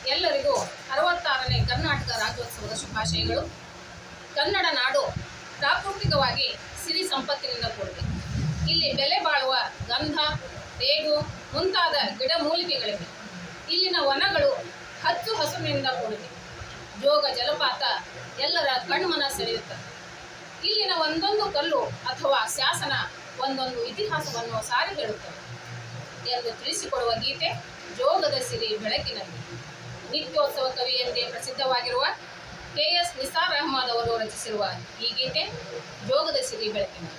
ಎಲ್ಲರಿಗೂ ಅರವತ್ತಾರನೇ ಕರ್ನಾಟಕ ರಾಜ್ಯೋತ್ಸವದ ಶುಭಾಶಯಗಳು ಕನ್ನಡ ನಾಡು ಪ್ರಾಕೃತಿಕವಾಗಿ ಸಿರಿ ಸಂಪತ್ತಿನಿಂದ ಕೂಡಿದೆ ಇಲ್ಲಿ ಬೆಲೆ ಬಾಳುವ ಗಂಧ ತೇಗು ಮುಂತಾದ ಗಿಡಮೂಲಿಕೆಗಳಿವೆ ಇಲ್ಲಿನ ವನಗಳು ಹಚ್ಚು ಹಸುವಿನಿಂದ ಕೂಡಿದೆ ಜೋಗ ಜಲಪಾತ ಎಲ್ಲರ ಕಣ್ಮನ ಸೆಳೆಯುತ್ತದೆ ಇಲ್ಲಿನ ಒಂದೊಂದು ಕಲ್ಲು ಅಥವಾ ಶಾಸನ ಒಂದೊಂದು ಇತಿಹಾಸವನ್ನು ಸಾರಿ ಹೇಳುತ್ತದೆ ಎಂದು ತಿಳಿಸಿಕೊಡುವ ಗೀತೆ ಜೋಗದ ಸಿರಿ ಬೆಳಕಿನಲ್ಲಿ ನಿತ್ಯೋತ್ಸವ ಕವಿ ಎಂದೇ ಪ್ರಸಿದ್ಧವಾಗಿರುವ ಕೆ ಎಸ್ ನಿಸಾರ್ ಅಹಮದ್ ಅವರು ರಚಿಸಿರುವ ಈ ಗೀತೆ ಜೋಗದ ಸಿರಿ ಬೆಳಕಿನಲ್ಲಿ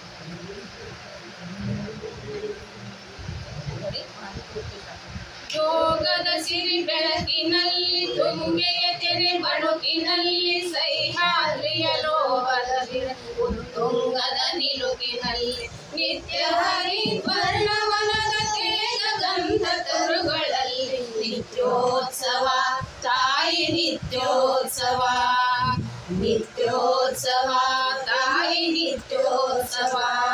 ನೋಡಿ, ಜೋಗದ ಸಿರಿ ಬೆಳಕಿನಲ್ಲಿ ತುಂಗೆಯ ತೆರೆ ಬಡುಕಿನಲ್ಲಿ ಸಹ್ಯಾದ್ರಿಯ ಲೋಹದ ಬಿರ- ಉತ್ತುಂಗದ ನಿಲುಕಿನಲ್ಲಿ ನಿತ್ಯ ಹರಿವರ್ಣವನದ ತೇಜ ಗಂಧ ತರುಗಳಲ್ಲಿ ನಿತ್ಯೋತ್ಸವ ತಾಯಿ ನಿತ್ಯೋತ್ಸವ ನಿತ್ಯೋತ್ಸವ ತಾಯಿ ನಿತ್ಯೋತ್ಸವ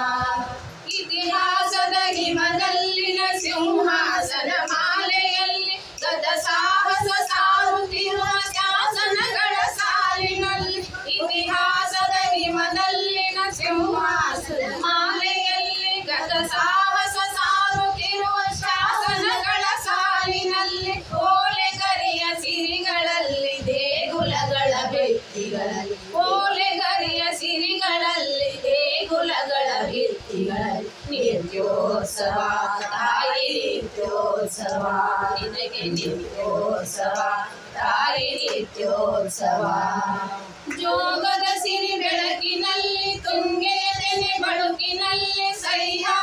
ಇತಿಹಾಸದ ಹಿಮದಲ್ಲಿನ ಸಿಂಹಾಸನ ಮಾಲೆಯಲ್ಲಿ ಗದ ಸಾಹಸ ಸಾರುತ್ತಿರುವ ಶಾಸನಗಳ ಸಾಲಿನಲ್ಲಿ ಇತಿಹಾಸದ ಹಿಮದಲ್ಲಿನ ಸಿಂಹಾಸನ ಮಾಲೆಯಲ್ಲಿ ಗದ ಸಾಹಸ ಸಾರುತ್ತಿರುವ ಶಾಸನಗಳ ಸಾಲಿನಲ್ಲಿ ಓಲೆ ಕರಿಯ ಸಿರಿಗಳಲ್ಲಿ ದೇಗುಲಗಳ ಭಿತ್ತಿಗಳಲ್ಲಿ ಓಲೆ ಕರಿಯ ಸಿರಿಗಳಲ್ಲಿ ದೇಗುಲಗಳ ಭಿತ್ತಿಗಳಲ್ಲಿ ನಿತ್ಯೋತ್ಸವ ತಾಯಿ ನಿತ್ಯೋತ್ಸವ ನಿನಗೆ ನಿತ್ಯೋತ್ಸವ ತಾಯಿ ನಿತ್ಯೋತ್ಸವ ಜೋಗದ ಸಿರಿ ಬೆಳಕಿನಲ್ಲಿ ತುಂಗೆಯ ತೆನೆ ಬಳುಕಿನಲ್ಲಿ ಸಹ್ಯ